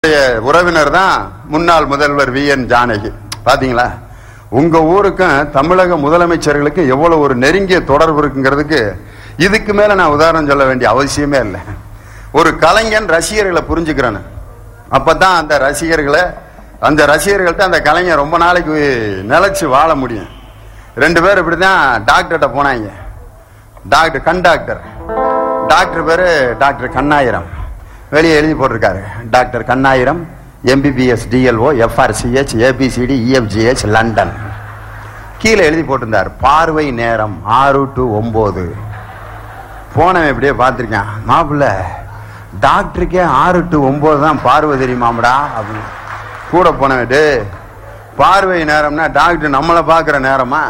உறவினர் தான் முன்னாள் முதல்வர் வி என் ஜானகி பாத்தீங்களா உங்க ஊருக்கும் தமிழக முதலமைச்சர்களுக்கு எவ்வளவு ஒரு நெருங்கிய தொடர்பு இருக்குங்கிறதுக்கு இதுக்கு மேல நான் உதாரணம் சொல்ல வேண்டிய அவசியமே இல்லை ஒரு கலைஞன் ரசிகர்களை புரிஞ்சுக்கிறேன்னு அப்பதான் அந்த ரசிகர்களை அந்த ரசிகர்கள்ட்ட அந்த கலைஞர் ரொம்ப நாளைக்கு நிலைச்சு வாழ முடியும் ரெண்டு பேர் இப்படிதான் டாக்டர்கிட்ட போனாங்க டாக்டர் கண் டாக்டர் டாக்டர் பேரு டாக்டர் கண்ணாயிரம் வெளியே எழுதி போட்டிருக்காரு doctor Kannayiram MBBS DLO FRCH ABCD EFGH London கீழே எழுதி போட்டிருந்தார் பார்வை நேரம் ஆறு டு ஒன்பது போனவன் இப்படியே பார்த்துருக்கேன் மாப்பிள்ள டாக்டருக்கே ஆறு டு ஒன்பது தான் பார்வை தெரியுமாம்டா அப்படின்னு கூட போனவன் டே பார்வை நேரம்னா டாக்டர் நம்மளை பார்க்குற நேரமா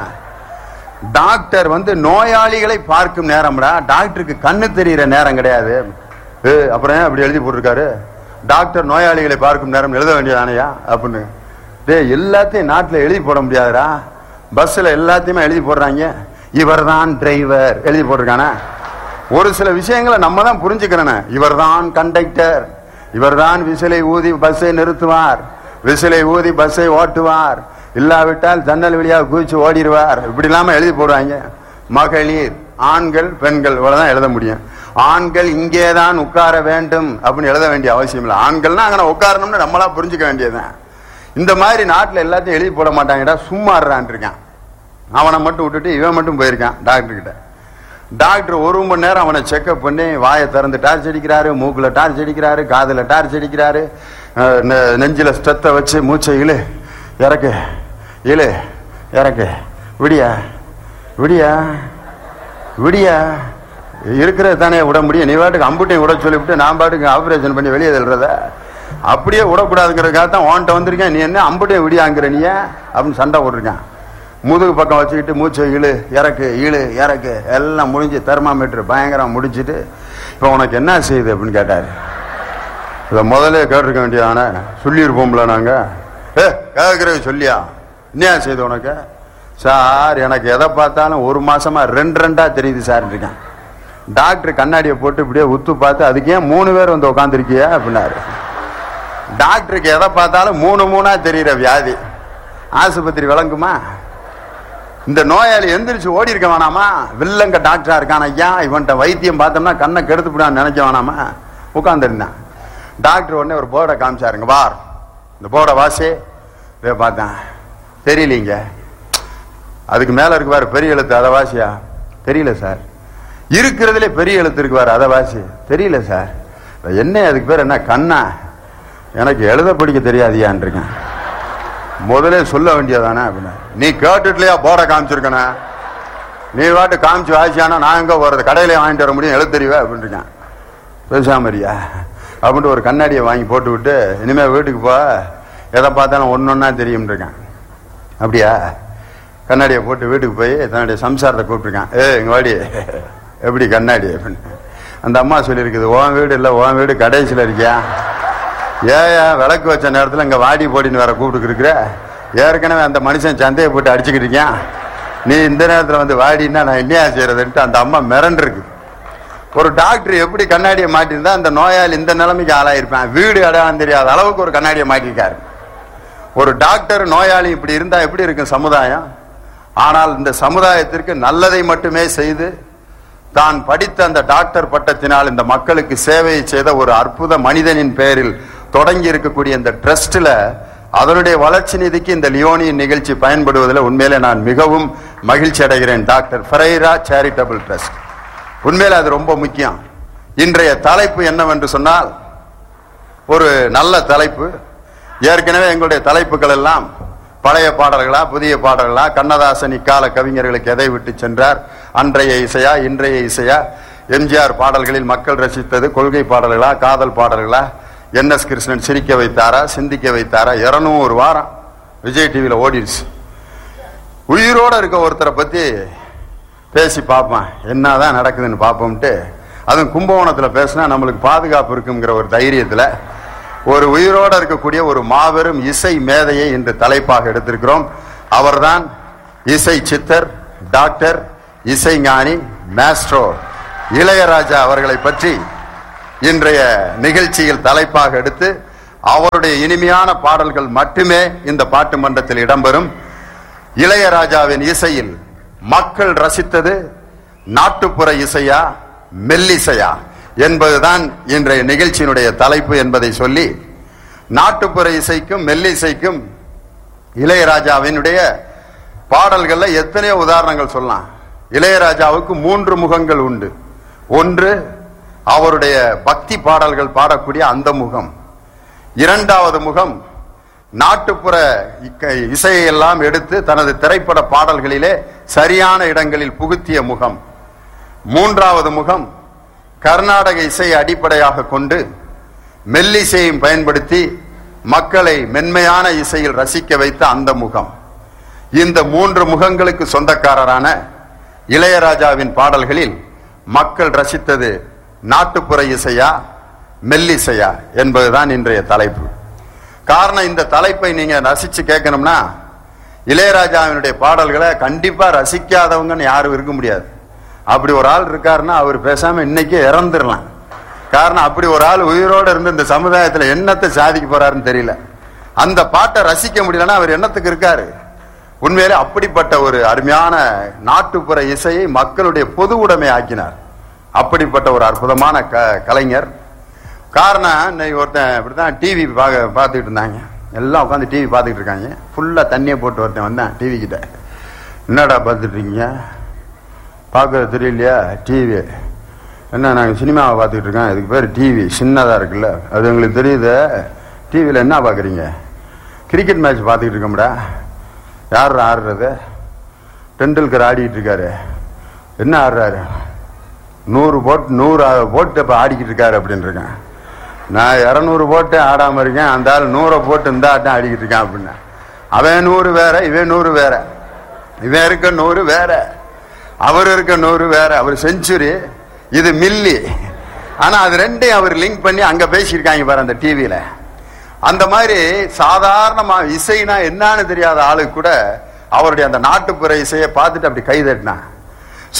டாக்டர் வந்து நோயாளிகளை பார்க்கும் நேரம்டா டாக்டருக்கு கண்ணு தெரியிற நேரம் கிடையாது ஏ அப்புறம் ஏன் அப்படி எழுதி போட்டிருக்காரு டாக்டர் நோயாளிகளை பார்க்கும் நேரம் எழுத வேண்டியதானையா அப்படின்னு டேய் எல்லாத்தையும் நாட்டில் எழுதி போட முடியாதுடா பஸ்ஸில் எல்லாத்தையுமே எழுதி போடுறாங்க இவர் தான் டிரைவர் எழுதி போட்டிருக்கானே ஒரு சில விஷயங்களை நம்ம தான் புரிஞ்சுக்கிறேன் இவர் தான் கண்டக்டர் இவர் தான் விசிலை ஊதி பஸ்ஸை நிறுத்துவார் விசிலை ஊதி பஸ்ஸை ஓட்டுவார் இல்லாவிட்டால் ஜன்னல் வழியாக குதிச்சு ஓடிடுவார் இப்படி இல்லாம எழுதி போடுவாங்க மகளிர் ஆண்கள் பெண்கள் இவ்வளவுதான் எழுத முடியும் ஆண்கள் இங்கே தான் உட்கார வேண்டும் அப்படின்னு எழுத வேண்டிய அவசியம் இல்லை ஆண்கள்னா அங்கே உட்காரணும்னு நம்மளா புரிஞ்சுக்க வேண்டியதுதான் இந்த மாதிரி நாட்டில் எல்லாத்தையும் எழுதி போட மாட்டாங்கடா சும்மாறான் இருக்கான் அவனை மட்டும் விட்டுட்டு இவன் மட்டும் போயிருக்கான் டாக்டர் கிட்ட டாக்டர் ஒரு மணி நேரம் அவனை செக்அப் பண்ணி வாயை திறந்து டார்ச் அடிக்கிறாரு மூக்கில் டார்ச் அடிக்கிறாரு காதில் டார்ச் அடிக்கிறாரு அஹ் நெ- நெஞ்சில ஸ்டெத்தை வச்சு மூச்சை இழு இறக்கு இழு இறக்கு விடியா விடியா விடியா இருக்கிறது தானே விட முடியும் நீ பாட்டுக்கு அம்புட்டையும் விட சொல்லிவிட்டு நான் பாட்டுக்கு ஆபரேஷன் பண்ணி வெளியே தள்ளுறத அப்படியே விடக்கூடாதுங்கிறதுக்காக தான் உன்கிட்ட வந்திருக்கேன் நீ என்ன அம்புட்டையும் விடியாங்கிற நீ ஏன்? அப்படின்னு சண்டை போட்டிருக்கேன் முதுகு பக்கம் வச்சுக்கிட்டு மூச்சை இழு இறக்கு இழு இறக்கு எல்லாம் முடிஞ்சு தெர்மாமீட்டர் பயங்கரம் முடிச்சிட்டு இப்போ உனக்கு என்ன செய்யுது அப்படின்னு கேட்டார் இதை முதல்ல கேட்டிருக்க வேண்டியதானே சொல்லியிருப்போம்ல நாங்கள் ஏ கேட்குறது சொல்லியா என்ன செய்யுது உனக்கு சார் எனக்கு எதை பார்த்தாலும் ஒரு மாசமா ரெண்டு ரெண்டா தெரியுது சார் இருக்கேன் டாக்டர் கண்ணாடியை போட்டு இப்படியே உத்து பார்த்து அதுக்கு ஏன் மூணு பேர் வந்து உட்காந்துருக்கிய அப்படின்னாரு டாக்டருக்கு எதை பார்த்தாலும் மூணு மூணா தெரியுற வியாதி ஆஸ்பத்திரி விளங்குமா இந்த நோயாளி எந்திரிச்சு ஓடி இருக்க வேணாமா வில்லங்க டாக்டரா இருக்கான் ஐயா இவன்ட்ட வைத்தியம் பார்த்தோம்னா கண்ணை கெடுத்து நினைக்க வேணாமா உட்காந்துருந்தான் டாக்டர் உடனே ஒரு போர்டை காமிச்சாருங்க பார் இந்த போர்டை வாசி இதை பார்த்தேன் தெரியலீங்க அதுக்கு மேல இருக்கு பாரு பெரிய எழுத்து அதை வாசியா தெரியல சார் இருக்கிறதுல பெரிய எழுத்து இருக்கு பாரு அதை வாசி தெரியல சார் என்ன அதுக்கு பேர் என்ன கண்ணா எனக்கு எழுத படிக்க தெரியாதியான் இருக்கேன் முதல்ல சொல்ல வேண்டியதானே அப்படின்னா நீ கேட்டுட்டுலையா போர்டை காமிச்சிருக்கனே நீ வாட்டு காமிச்சு வாசியானா நான் எங்க போறது கடையில வாங்கிட்டு வர முடியும் எழுத தெரியவே அப்படின்னு இருக்கேன் பேசாமரியா அப்படின்ட்டு ஒரு கண்ணாடியை வாங்கி போட்டு விட்டு இனிமே வீட்டுக்கு போ எதை பார்த்தாலும் ஒன்று ஒன்றா தெரியும் இருக்கேன் அப்படியா கண்ணாடியை போட்டு வீட்டுக்கு போய் தன்னுடைய சம்சாரத்தை கூப்பிட்டுருக்கான் ஏ இங்க வாடி எப்படி கண்ணாடி அப்படின்னு அந்த அம்மா சொல்லியிருக்குது உன் வீடு இல்லை உன் வீடு கடைசியில் இருக்கியா ஏயா விளக்கு வச்ச நேரத்தில் இங்கே வாடி போடின்னு வேற கூப்பிட்டுக்கிருக்கிற ஏற்கனவே அந்த மனுஷன் சந்தையை போட்டு அடிச்சுக்கிட்டு இருக்கான் நீ இந்த நேரத்தில் வந்து வாடின்னா நான் என்னையா செய்யறதுன்ட்டு அந்த அம்மா மிரண்டிருக்கு ஒரு டாக்டர் எப்படி கண்ணாடியை மாட்டியிருந்தா அந்த நோயாளி இந்த நிலைமைக்கு ஆளாயிருப்பேன் வீடு அடையாளம் தெரியாத அளவுக்கு ஒரு கண்ணாடியை மாட்டியிருக்காரு ஒரு டாக்டர் நோயாளி இப்படி இருந்தா எப்படி இருக்கும் சமுதாயம் ஆனால் இந்த சமுதாயத்திற்கு நல்லதை மட்டுமே செய்து தான் படித்த அந்த டாக்டர் பட்டத்தினால் இந்த மக்களுக்கு சேவையை செய்த ஒரு அற்புத மனிதனின் பெயரில் தொடங்கி இருக்கக்கூடிய இந்த ட்ரஸ்ட்ல அதனுடைய வளர்ச்சி நிதிக்கு இந்த லியோனியின் நிகழ்ச்சி பயன்படுவதில் உண்மையிலே நான் மிகவும் மகிழ்ச்சி அடைகிறேன் டாக்டர் ஃபரைரா சேரிட்டபிள் ட்ரஸ்ட் உண்மையிலே அது ரொம்ப முக்கியம் இன்றைய தலைப்பு என்னவென்று சொன்னால் ஒரு நல்ல தலைப்பு ஏற்கனவே எங்களுடைய தலைப்புகள் எல்லாம் பழைய பாடல்களா புதிய பாடல்களா கண்ணதாசன் இக்கால கவிஞர்களுக்கு எதை விட்டு சென்றார் அன்றைய இசையா இன்றைய இசையா எம்ஜிஆர் பாடல்களில் மக்கள் ரசித்தது கொள்கை பாடல்களா காதல் பாடல்களா என் எஸ் கிருஷ்ணன் சிரிக்க வைத்தாரா சிந்திக்க வைத்தாரா இருநூறு வாரம் விஜய் டிவியில ஓடிடுச்சு உயிரோட இருக்க ஒருத்தரை பத்தி பேசி பார்ப்பேன் என்னதான் நடக்குதுன்னு பார்ப்போம்ட்டு அதுவும் கும்பகோணத்துல பேசினா நம்மளுக்கு பாதுகாப்பு இருக்குங்கிற ஒரு தைரியத்துல ஒரு உயிரோட இருக்கக்கூடிய ஒரு மாபெரும் இசை மேதையை இன்று தலைப்பாக எடுத்திருக்கிறோம் அவர்தான் இசை சித்தர் டாக்டர் இசைஞானி மாஸ்ட்ரோ இளையராஜா அவர்களை பற்றி இன்றைய நிகழ்ச்சியில் தலைப்பாக எடுத்து அவருடைய இனிமையான பாடல்கள் மட்டுமே இந்த பாட்டு மன்றத்தில் இடம்பெறும் இளையராஜாவின் இசையில் மக்கள் ரசித்தது நாட்டுப்புற இசையா மெல்லிசையா என்பதுதான் இன்றைய நிகழ்ச்சியினுடைய தலைப்பு என்பதை சொல்லி நாட்டுப்புற இசைக்கும் மெல்லிசைக்கும் இளையராஜாவினுடைய பாடல்கள்ல எத்தனையோ உதாரணங்கள் சொல்லலாம் இளையராஜாவுக்கு மூன்று முகங்கள் உண்டு ஒன்று அவருடைய பக்தி பாடல்கள் பாடக்கூடிய அந்த முகம் இரண்டாவது முகம் நாட்டுப்புற இக்க- இசையெல்லாம் எடுத்து தனது திரைப்பட பாடல்களிலே சரியான இடங்களில் புகுத்திய முகம் மூன்றாவது முகம் கர்நாடக இசையை அடிப்படையாக கொண்டு மெல்லிசையும் பயன்படுத்தி மக்களை மென்மையான இசையில் ரசிக்க வைத்த அந்த முகம் இந்த மூன்று முகங்களுக்கு சொந்தக்காரரான இளையராஜாவின் பாடல்களில் மக்கள் ரசித்தது நாட்டுப்புற இசையா மெல்லிசையா என்பதுதான் இன்றைய தலைப்பு காரணம் இந்த தலைப்பை நீங்க ரசிச்சு கேட்கணும்னா இளையராஜாவினுடைய பாடல்களை கண்டிப்பா ரசிக்காதவங்கன்னு யாரும் இருக்க முடியாது அப்படி ஒரு ஆள் இருக்காருன்னா அவர் பேசாம இன்னைக்கு இறந்துடலாம் காரணம் அப்படி ஒரு ஆள் உயிரோடு இருந்து இந்த சமுதாயத்துல என்னத்தை சாதிக்க போறாருன்னு தெரியல அந்த பாட்டை ரசிக்க முடியலன்னா அவர் என்னத்துக்கு இருக்காரு உண்மையிலே அப்படிப்பட்ட ஒரு அருமையான நாட்டுப்புற இசையை மக்களுடைய பொது உடைமை ஆக்கினார் அப்படிப்பட்ட ஒரு அற்புதமான க கலைஞர் காரணம் இன்னைக்கு ஒருத்தன் இப்படிதான் டிவி பார்க்க பார்த்துக்கிட்டு இருந்தாங்க எல்லாம் உட்காந்து டிவி பார்த்துக்கிட்டு இருக்காங்க ஃபுல்லாக தண்ணியை போட்டு ஒருத்தன் வந்தான் டிவி கிட்ட என்னடா பார்த்துட்டு இருக்கீங்க பார்க்கறது தெரியலையா டிவி என்ன நாங்கள் சினிமாவை பார்த்துக்கிட்டு இருக்கோம் இதுக்கு பேர் டிவி சின்னதாக இருக்குல்ல அது எங்களுக்கு தெரியுது டிவியில் என்ன பார்க்குறீங்க கிரிக்கெட் மேட்ச் பார்த்துக்கிட்டு இருக்கோம்டா யார் ஆடுறது டெண்டுல்கர் ஆடிக்கிட்டு இருக்காரு என்ன ஆடுறாரு நூறு போட்டு நூறு ஆ- போட்டு இப்போ ஆடிக்கிட்டு இருக்காரு அப்படின்னு இருக்கேன் நான் இரநூறு போட்டு ஆடாம இருக்கேன் அந்த ஆள் நூறை போட்டு இந்த ஆட்டம் ஆடிக்கிட்டு இருக்கேன் அப்படின்னா அவன் நூறு வேற இவன் நூறு வேற இவன் இருக்க நூறு வேற அவர் இருக்க நூறு வேற அவர் செஞ்சுரி இது மில்லி ஆனா அது ரெண்டையும் அவர் லிங்க் பண்ணி அங்க பேசியிருக்காங்க பாரு அந்த டிவியில அந்த மாதிரி சாதாரணமா இசைனா என்னன்னு தெரியாத ஆளுக்கு கூட அவருடைய அந்த நாட்டுப்புற இசையை பார்த்துட்டு அப்படி கை தட்டினான்